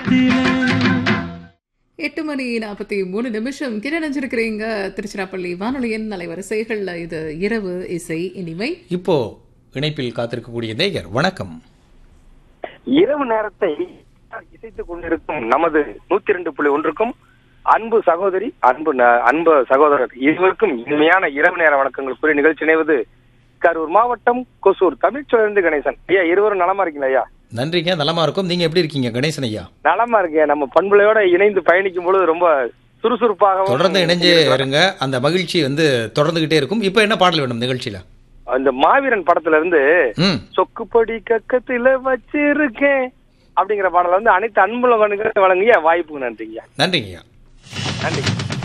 நேரத்திலே எட்டு மணி நாற்பத்தி மூணு நிமிஷம் கிரணிஞ்சிருக்கிறீங்க திருச்சிராப்பள்ளி வானொலியின் அலைவரிசைகள்ல இது இரவு இசை இனிமை இப்போ இணைப்பில் காத்திருக்கக்கூடிய நேயர் வணக்கம் இரவு நேரத்தை இசைத்துக் கொண்டிருக்கும் நமது நூத்தி ரெண்டு புள்ளி ஒன்றுக்கும் அன்பு சகோதரி அன்பு ந- அன்பு சகோதரர் இருவருக்கும் இனிமையான இரவு நேர வணக்கங்கள் கூறி நிகழ்ச்சி இணைவது கரூர் மாவட்டம் கொசூர் தமிழ்ச்சோழந்து கணேசன் ஐயா இருவரும் நலமா இருக்கீங்களா ஐயா நன்றிங்க நலமா இருக்கும் நீங்க எப்படி இருக்கீங்க கணேசன் ஐயா நலமா இருக்கேன் நம்ம பண்புலையோட இணைந்து பயணிக்கும் பொழுது ரொம்ப சுறுசுறுப்பாகவும் தொடர்ந்து இணைஞ்சே இருங்க அந்த மகிழ்ச்சி வந்து தொடர்ந்துகிட்டே இருக்கும் இப்போ என்ன பாடல் வேணும் நிகழ்ச்சியில அந்த மாவீரன் படத்துல இருந்து ம் சொக்குப்படி கக்கத்துல வச்சிருக்கேன் அப்படிங்கிற பாடல வந்து அனைத்து அன்புல வழங்கிய வாய்ப்புக்கு நன்றிங்க நன்றிங்க ஐயா நன்றி